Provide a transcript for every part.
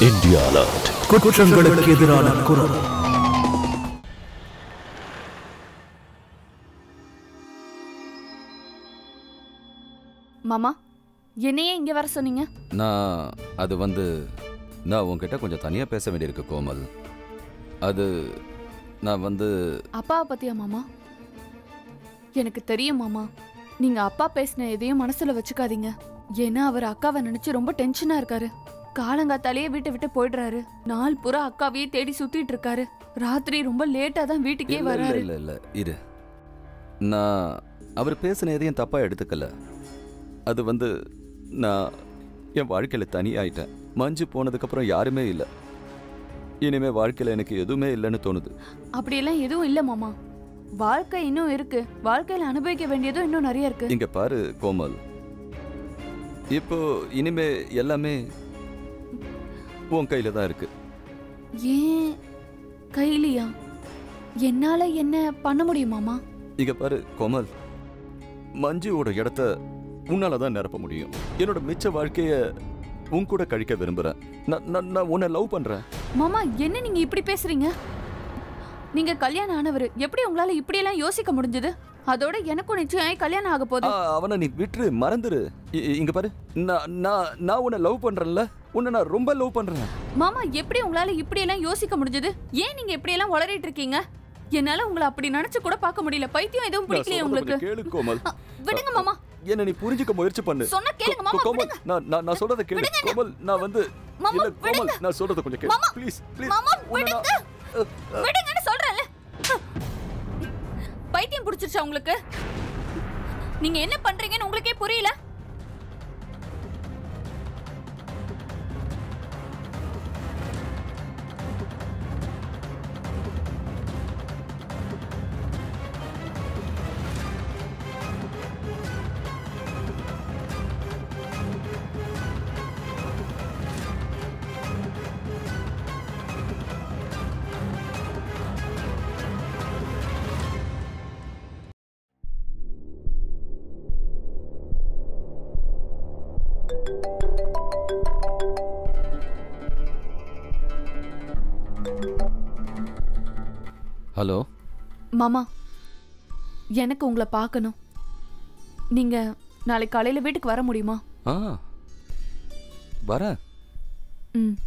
India alert குற்றங்களுக்கு எதிரான குரல் மாமா என்னையே இங்க வர சொன்னீங்க நான் அது வந்து நான் உன்கிட்ட கொஞ்சம் தனியாக பேச வேண்டியிருக்கு கோமல் அது நான் வந்து அப்பாவை பத்தியா மாமா எனக்கு தெரியும் மாமா நீங்க அப்பா பேசின எதையும் மனசுல வச்சுக்காதீங்க ஏன்னா அவர் அக்காவை நினைச்சு ரொம்ப டென்ஷனா இருக்காரு காலங்காத்தாலேயே வீட்டை விட்டு போயிடுறாரு நாள் பூரா அக்காவையே தேடி சுத்திட்டு இருக்காரு ராத்திரி ரொம்ப லேட்டா தான் வீட்டுக்கே இல்ல, இல்ல வராரு இல்ல இல்ல இரு நான் அவர் பேசின எதையும் தப்பா எடுத்துக்கல அது வந்து நான் என் வாழ்க்கையில தனியாயிட்டேன் மஞ்சு போனதுக்கப்புறம் யாருமே இல்லை இனிமே வாழ்க்கையில எனக்கு எதுவுமே இல்லைன்னு தோணுது அப்படியெல்லாம் எதுவும் இல்ல மாமா வாழ்க்கை இன்னும் இருக்கு வாழ்க்கையில அனுபவிக்க வேண்டியதும் இன்னும் நிறைய இருக்கு இங்க பாரு கோமல் இப்போ இனிமே எல்லாமே உன் கையில தான் இருக்கு ஏன் கைலியா என்னால என்ன பண்ண முடியும் மாமா இங்க பாரு கோமல் மஞ்சுவோட இடத்த உன்னால தான் நிரப்ப முடியும் என்னோட மிச்ச வாழ்க்கைய உன் கூட கழிக்க விரும்புறேன் நான் நான் நான் உன்னை லவ் பண்றேன் மாமா என்ன நீங்க இப்படி பேசுறீங்க நீங்க கல்யாணம் ஆனவர் எப்படி உங்களால இப்படி எல்லாம் யோசிக்க முடிஞ்சது அதோட எனக்கும் நிச்சயம் ஆகி கல்யாணம் ஆக ஆ, போகுது அவனை நீ விட்டுரு மறந்துரு இ- இ- இங்க பாரு நான் நான் நான் உன்னை லவ் பண்றேன்ல உன்னை நான் ரொம்ப லவ் பண்றேன் மாமா எப்படி உங்களால இப்படி எல்லாம் யோசிக்க முடிஞ்சது ஏன் நீங்க இப்படி எல்லாம் வளரிட்டு இருக்கீங்க என்னால உங்களை அப்படி நினைச்சு கூட பார்க்க முடியல பைத்தியம் எதுவும் நான் பிடிக்கலையே சொல்றத உங்களுக்கு கொஞ்சம் கேளு கோமல் அ, விடுங்க மாமா என்ன நீ புரிஞ்சுக்க முயற்சி பண்ணு சொன்னா கேளுங்க கோ- மாமா கோமல் விடுங்க நான் நான் நான் சொல்றத கேளு விடுங்க. கோமல் நான் வந்து மாமா, இல்ல கோமல் விடுங்க. நான் சொல்றத கொஞ்சம் கேளு மாமா, ப்ளீஸ் ப்ளீஸ் மாமா உன்னை விடுங்க நான் விடுங்கன்னு சொல்றேன்ல பைத்தியம் பிடிச்சிருச்சா உங்களுக்கு நீங்க என்ன பண்றீங்கன்னு உங்களுக்கே புரியல ஹலோ மாமா எனக்கு உங்களை பார்க்கணும் நீங்க நாளை காலையில வீட்டுக்கு வர முடியுமா ஆ வரேன் ம்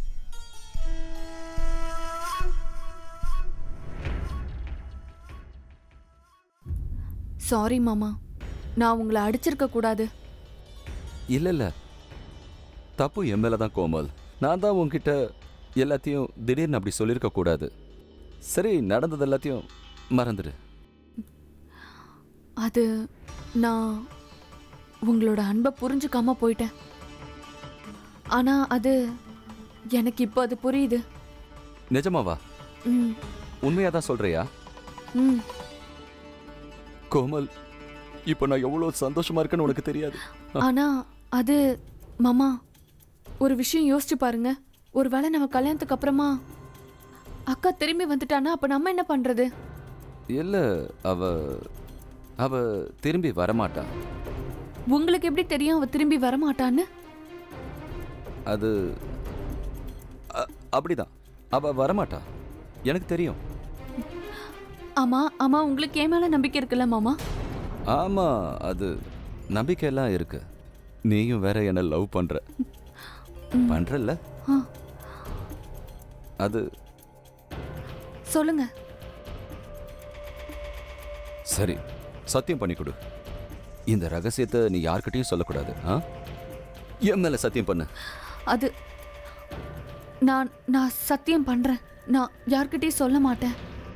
சாரி மாமா நான் உங்களை அடிச்சிருக்க கூடாது இல்ல இல்ல தப்பு என் மேல தான் கோமல் நான் தான் உன்கிட்ட எல்லாத்தையும் திடீர்னு அப்படி சொல்லியிருக்க கூடாது சரி நடந்தது எல்லாத்தையும் மறந்துடு அது நான் உங்களோட அன்பை புரிஞ்சுக்காம போயிட்டேன் ஆனா அது எனக்கு இப்போ அது புரியுது நிஜமாவா ம் உண்மையா தான் சொல்றியா ம் கோமல் இப்போ நான் எவ்வளவு சந்தோஷமா இருக்கேன்னு உனக்கு தெரியாது ஆனா அது மாமா ஒரு விஷயம் யோசிச்சு பாருங்க ஒருவேளை நம்ம கல்யாணத்துக்கு அப்புறமா அக்கா திரும்பி வந்துட்டானா அப்ப நம்ம என்ன பண்றது இல்ல அவ அவ திரும்பி வரமாட்டா உங்களுக்கு எப்படி தெரியும் அவ திரும்பி வரமாட்டான்னு அது அ- அப்படிதான் அவ வரமாட்டா எனக்கு தெரியும் ஆமா ஆமா உங்களுக்கு ஏன் மேல நம்பிக்கை இருக்குல்ல மாமா ஆமா அது நம்பிக்கையெல்லாம் இருக்கு நீயும் வேற என்ன லவ் பண்ற பண்றல்ல ஆ, அது சொல்லுங்க சரி சத்தியம் பண்ணி கொடு இந்த ரகசியத்தை நீ யார்கிட்டயும் சொல்லக்கூடாது ஆ என் மேல சத்தியம் பண்ணு அது நான் நான் சத்தியம் பண்றேன் நான் யார்கிட்டயும் சொல்ல மாட்டேன்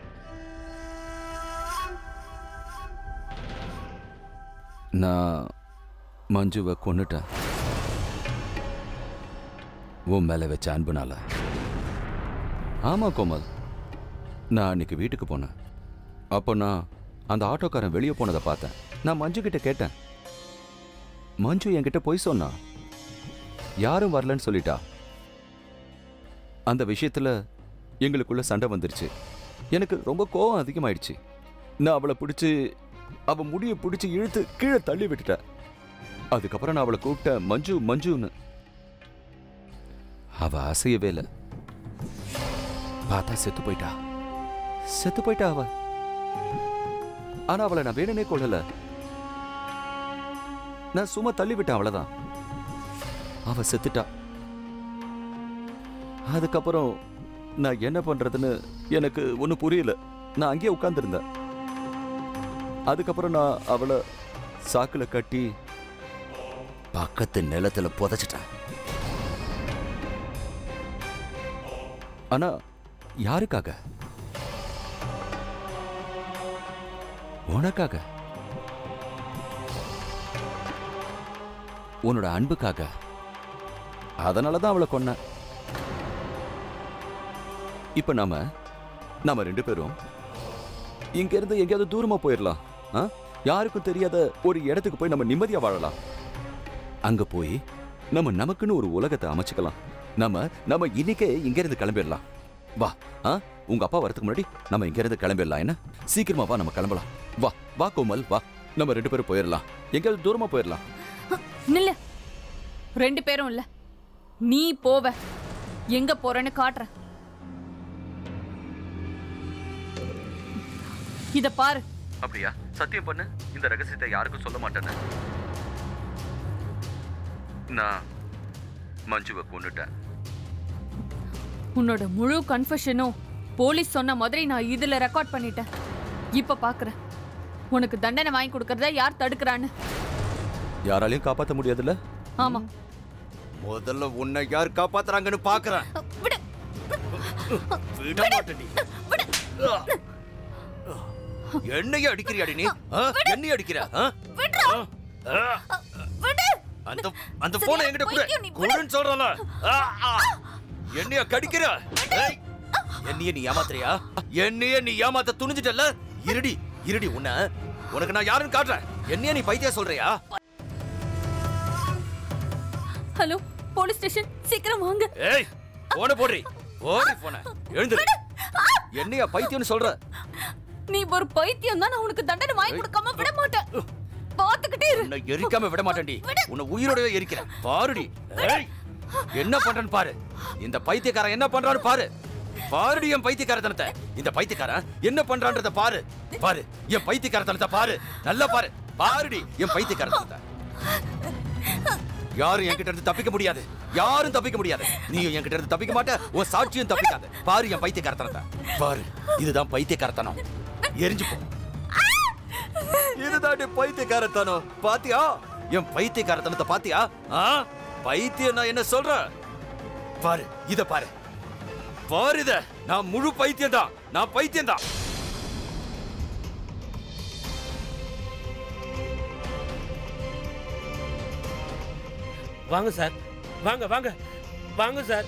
நான் மஞ்சுவை கொன்னுட்டேன் உன் மேல வச்ச அன்புனால ஆமா கோமல் நான் அன்னைக்கு வீட்டுக்கு போனேன் அப்போ நான் அந்த ஆட்டோக்காரன் வெளியே போனதை பார்த்தேன் நான் மஞ்சு கிட்ட கேட்டேன் மஞ்சு என்கிட்ட போய் சொன்னா யாரும் வரலன்னு சொல்லிட்டா அந்த விஷயத்துல எங்களுக்குள்ள சண்டை வந்துருச்சு எனக்கு ரொம்ப கோவம் அதிகமாயிடுச்சு நான் அவளை பிடிச்சி அவ முடியை பிடிச்சி இழுத்து கீழே தள்ளி விட்டுட்டேன் அதுக்கப்புறம் நான் அவளை கூப்பிட்டேன் மஞ்சு மஞ்சுன்னு அவ அசையவே இல்லை பார்த்தா செத்து போயிட்டா செத்து போயிட்டா அவ ஆனா அவளை நான் வேணுனே கொள்ளல நான் சும்மா தள்ளி விட்டேன் அவ்வளவுதான் அவ செத்துட்டா அதுக்கப்புறம் நான் என்ன பண்றதுன்னு எனக்கு ஒன்றும் புரியல நான் அங்கேயே உட்கார்ந்திருந்தேன் அதுக்கப்புறம் நான் அவளை சாக்குல கட்டி பக்கத்து நிலத்துல புதைச்சிட்டேன் ஆனா யாருக்காக உனக்காக உன்னோட அன்புக்காக அதனால தான் அவளை கொன்ன இப்ப நாம நாம ரெண்டு பேரும் இங்க இருந்து எங்கேயாவது தூரமா போயிடலாம் ஆ? யாருக்கும் தெரியாத ஒரு இடத்துக்கு போய் நம்ம நிம்மதியா வாழலாம் அங்க போய் நம்ம நமக்குன்னு ஒரு உலகத்தை அமைச்சுக்கலாம் நம்ம நம்ம இன்னைக்கே இங்க இருந்து கிளம்பிடலாம் வா ஆ உங்க அப்பா வரதுக்கு முன்னாடி நம்ம இங்க இருந்து கிளம்பிடலாம் என்ன சீக்கிரமா வா நம்ம கிளம்பலாம் வா வா கோமல் வா நம்ம ரெண்டு பேரும் போயிடலாம் எங்கேயாவது தூரமா போயிடலாம் நில்லு ரெண்டு பேரும் இல்ல நீ போவ எங்க போறேன்னு காட்டுறேன் இத பாரு அப்படியா சத்தியம் பண்ணு இந்த ரகசியத்தை யாருக்கும் சொல்ல மாட்டேன்னு நான் மஞ்சுவை கொண்டுட்டேன் உன்னோட முழு கன்ஃபெஷனும் போலீஸ் சொன்ன மாதிரி நான் இதுல ரெக்கார்ட் பண்ணிட்டேன் இப்ப பாக்குறேன் உனக்கு தண்டனை வாங்கி கொடுக்கறத யார் தடுக்கிறான்னு யாராலையும் காப்பாற்ற முடியாதுல்ல ஆமா முதல்ல உன்னை யார் காப்பாத்துறாங்கன்னு பாக்குறேன் விடு விட மாட்டேன்டி. என்னைய அடிக்கிறியாடி நீ ஆ? என்னைய அடிக்கிற ஆ? ஆ? ஆ? அந்த அந்த போனை என்கிட்ட கொடு பைத்தியம் நீ, விடு. கொடுன்னு சொல்றல என்னைய கடிக்கிற ஏய், என்னைய நீ ஏமாத்துறியா என்னைய நீ ஏமாத்த துணிஞ்சிட்டல்ல இருடி இருடி உன்னை உனக்கு நான் யாருன்னு காட்டுறேன் என்னைய நீ பைத்தியா சொல்றியா ஹலோ போலீஸ் ஸ்டேஷன் சீக்கிரம் வாங்க ஏய் போன போடுறி ஓடி போன எழுந்துரு என்னையா பைத்தியம்னு சொல்ற நீ ஒரு பைத்தியம் தான் நான் உனக்கு தண்டனை வாங்கி கொடுக்காம விட மாட்டேன் பாத்துக்கிட்டே இரு உன்னை எரிக்காம விட மாட்டேன்டி உன்னை உயிரோடவே எரிக்கிறேன் பாருடி ஏய், என்ன பண்றேன்னு பாரு இந்த பைத்தியக்காரன் என்ன பண்றான்னு பாரு பாருடி என் பைத்தியக்காரத்தனத்தை இந்த பைத்தியக்காரன் என்ன பண்றான்றத பாரு பாரு என் பைத்தியக்காரத்தனத்தை பாரு நல்லா பாரு பாருடி என் பைத்தியக்காரத்தனத்தை யாரும் என்கிட்ட இருந்து தப்பிக்க முடியாது யாரும் தப்பிக்க முடியாது நீயும் என்கிட்ட இருந்து தப்பிக்க மாட்ட உன் சாட்சியும் தப்பிக்காத பாரு என் பைத்தியக்காரத்தனத்தை பாரு இதுதான் பைத்தியக்காரத்தனம் எரிஞ்சு போ இதுதான் பைத்தியக்காரத்தனம் பாத்தியா என் பைத்தியக்காரத்தனத்தை பாத்தியா ஆ பைத்தியம் நான் என்ன சொல்றேன் பாரு இத பாரு பாரு இத நான் முழு பைத்தியம் தான் நான் பைத்தியம் தான் வாங்க சார் வாங்க வாங்க வாங்க சார்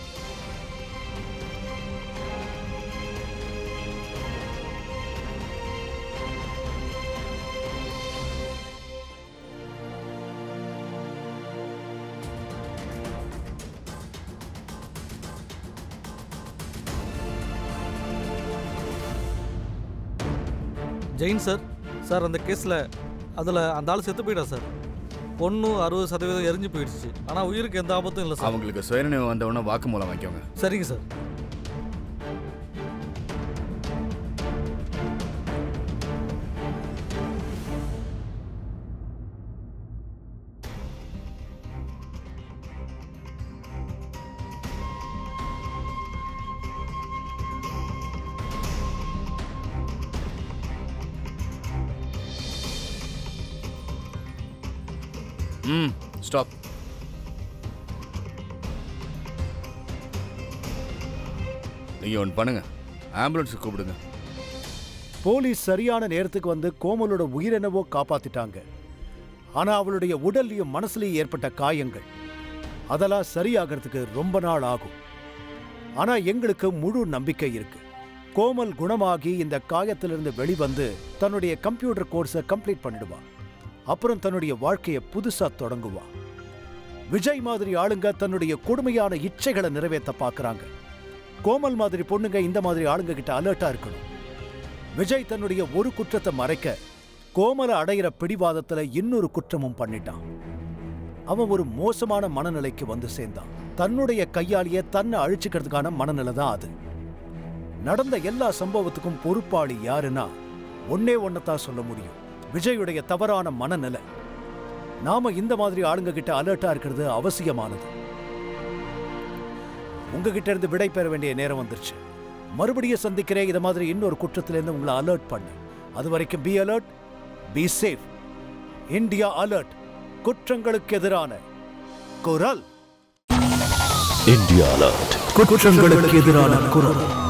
ஜெயின் சார் சார் அந்த கேஸில் அதில் அந்த ஆள் செத்து போயிட்டா சார் பொண்ணு அறுபது சதவீதம் எரிஞ்சு போயிடுச்சு ஆனால் உயிருக்கு எந்த ஆபத்தும் இல்லை சார் அவங்களுக்கு சுயநினைவு வந்தவொடனே வாக்குமூலம் வாங்கிக்கோங்க சரிங்க சார் ம் ஸ்டாப் நீங்கள் ஒன்று பண்ணுங்க ஆம்புலன்ஸுக்கு கூப்பிடுங்க போலீஸ் சரியான நேரத்துக்கு வந்து கோமலோட உயிரெனவோ காப்பாத்திட்டாங்க ஆனா அவளுடைய உடல்லையும் மனசுலயும் ஏற்பட்ட காயங்கள் அதெல்லாம் சரியாகிறதுக்கு ரொம்ப நாள் ஆகும் ஆனா எங்களுக்கு முழு நம்பிக்கை இருக்கு கோமல் குணமாகி இந்த காயத்திலிருந்து வெளிவந்து தன்னுடைய கம்ப்யூட்டர் கோர்ஸை கம்ப்ளீட் பண்ணிடுவா அப்புறம் தன்னுடைய வாழ்க்கையை புதுசா தொடங்குவா விஜய் மாதிரி ஆளுங்க தன்னுடைய கொடுமையான இச்சைகளை நிறைவேற்ற பார்க்கறாங்க கோமல் மாதிரி பொண்ணுங்க இந்த மாதிரி ஆளுங்க கிட்ட அலர்ட்டா இருக்கணும் விஜய் தன்னுடைய ஒரு குற்றத்தை மறைக்க கோமல அடையிற பிடிவாதத்துல இன்னொரு குற்றமும் பண்ணிட்டான் அவன் ஒரு மோசமான மனநிலைக்கு வந்து சேர்ந்தான் தன்னுடைய கையாலேயே தன்னை அழிச்சுக்கிறதுக்கான மனநிலை தான் அது நடந்த எல்லா சம்பவத்துக்கும் பொறுப்பாளி யாருன்னா ஒன்னே ஒன்னதான் சொல்ல முடியும் விஜயுடைய தவறான மனநிலை நாம இந்த மாதிரி ஆளுங்க கிட்ட அலர்ட்டா இருக்கிறது அவசியமானது உங்ககிட்ட இருந்து விடை பெற வேண்டிய நேரம் வந்துருச்சு மறுபடியும் சந்திக்கிறேன் இத மாதிரி இன்னொரு குற்றத்திலிருந்து உங்களை அலர்ட் பண்ணு அது வரைக்கும் be alert be safe India alert குற்றங்களுக்கு எதிரான குரல் இந்தியா அலர்ட் குற்றங்களுக்கு எதிரான குரல்